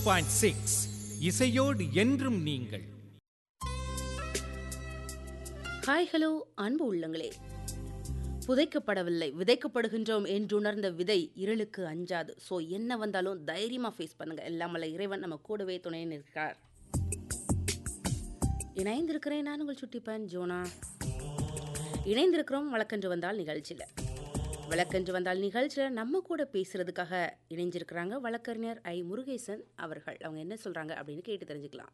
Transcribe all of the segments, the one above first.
point six இசையோடு என்றும் நீங்கள் ஹாய் ஹலோ அன்பு உள்ளங்களே புதைக்கப்படவில்லை விதைக்கப்படுகின்றோம் என்றுணர்ந்த விதை இருளுக்கு அஞ்சாது ஸோ என்ன வந்தாலும் தைரியமாக ஃபேஸ் பண்ணுங்க எல்லாம் வல்ல இறைவன் நம்ம கூடவே துணை நிற்கிறார் இணைந்திருக்கிறேன் நான் உங்கள் சுட்டிப்பன் ஜோனா இணைந்திருக்கிறோம் வழக்கன்று வந்தால் நிகழ்ச்சியில் வழக்கன்று வந்தால் நிகழ்ச்சியில் நம்ம கூட பேசுறதுக்காக இணைஞ்சிருக்கிறாங்க வழக்கறிஞர் ஐ முருகேசன் அவர்கள் அவங்க என்ன சொல்றாங்க அப்படின்னு கேட்டு தெரிஞ்சுக்கலாம்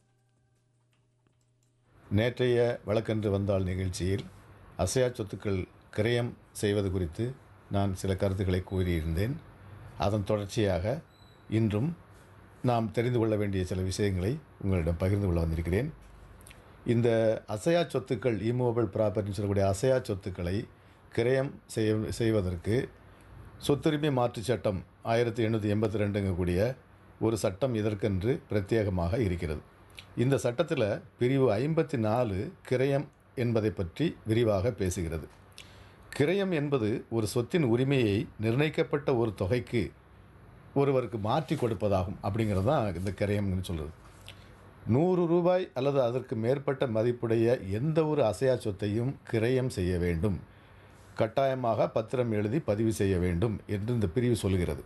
நேற்றைய வழக்கன்று வந்தால் நிகழ்ச்சியில் அசையா சொத்துக்கள் கிரயம் செய்வது குறித்து நான் சில கருத்துக்களை கூறியிருந்தேன் அதன் தொடர்ச்சியாக இன்றும் நாம் தெரிந்து கொள்ள வேண்டிய சில விஷயங்களை உங்களிடம் பகிர்ந்து கொள்ள வந்திருக்கிறேன் இந்த அசையா சொத்துக்கள் இமூவபிள் ப்ராப்பர்ட்டின்னு சொல்லக்கூடிய அசையா சொத்துக்களை கிரயம் செய்ய செய்வதற்கு சொத்துரிமை மாற்றுச் சட்டம் ஆயிரத்தி எண்ணூற்றி எண்பத்தி ரெண்டுங்கக்கூடிய ஒரு சட்டம் இதற்கென்று பிரத்யேகமாக இருக்கிறது இந்த சட்டத்தில் பிரிவு ஐம்பத்தி நாலு கிரயம் என்பதை பற்றி விரிவாக பேசுகிறது கிரயம் என்பது ஒரு சொத்தின் உரிமையை நிர்ணயிக்கப்பட்ட ஒரு தொகைக்கு ஒருவருக்கு மாற்றி கொடுப்பதாகும் அப்படிங்கிறது தான் இந்த கிரயம்னு சொல்கிறது நூறு ரூபாய் அல்லது அதற்கு மேற்பட்ட மதிப்புடைய எந்த ஒரு அசையா சொத்தையும் கிரயம் செய்ய வேண்டும் கட்டாயமாக பத்திரம் எழுதி பதிவு செய்ய வேண்டும் என்று இந்த பிரிவு சொல்கிறது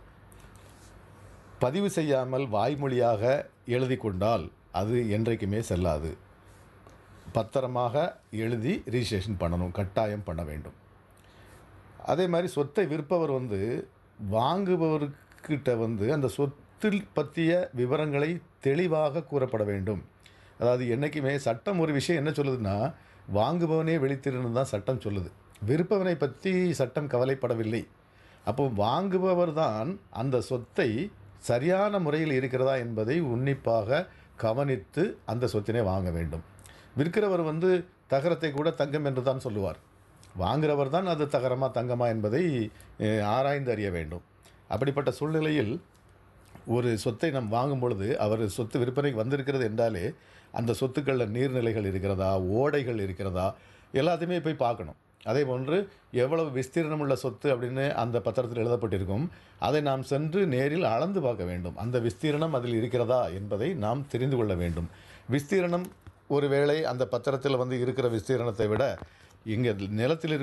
பதிவு செய்யாமல் வாய்மொழியாக எழுதி கொண்டால் அது என்றைக்குமே செல்லாது பத்திரமாக எழுதி ரிஜிஸ்ட்ரேஷன் பண்ணணும் கட்டாயம் பண்ண வேண்டும் அதே மாதிரி சொத்தை விற்பவர் வந்து வாங்குபவர்கிட்ட வந்து அந்த சொத்தில் பற்றிய விவரங்களை தெளிவாக கூறப்பட வேண்டும் அதாவது என்றைக்குமே சட்டம் ஒரு விஷயம் என்ன சொல்லுதுன்னா வாங்குபவனே வெளித்திருன்னு தான் சட்டம் சொல்லுது விற்பவனை பற்றி சட்டம் கவலைப்படவில்லை அப்போ வாங்குபவர் தான் அந்த சொத்தை சரியான முறையில் இருக்கிறதா என்பதை உன்னிப்பாக கவனித்து அந்த சொத்தினை வாங்க வேண்டும் விற்கிறவர் வந்து தகரத்தை கூட தங்கம் என்று தான் சொல்லுவார் வாங்குறவர் தான் அது தகரமா தங்கமா என்பதை அஹ், ஆராய்ந்து அறிய வேண்டும் அப்படிப்பட்ட சூழ்நிலையில் ஒரு சொத்தை நாம் வாங்கும் பொழுது அவர் சொத்து விற்பனைக்கு வந்திருக்கிறது என்றாலே அந்த சொத்துக்களில் நீர்நிலைகள் இருக்கிறதா ஓடைகள் இருக்கிறதா எல்லாத்தையுமே போய் பார்க்கணும் அதே போன்று எவ்வளவு விஸ்தீர்ணம் உள்ள சொத்து அப்படின்னு அந்த பத்திரத்தில் எழுதப்பட்டிருக்கும் அதை நாம் சென்று நேரில் அளந்து பார்க்க வேண்டும் அந்த விஸ்தீரணம் அதில் இருக்கிறதா என்பதை நாம் தெரிந்து கொள்ள வேண்டும் விஸ்தீரணம் ஒருவேளை அந்த பத்திரத்தில் வந்து இருக்கிற விஸ்தீரணத்தை விட இங்கே நிலத்தில் இருக்க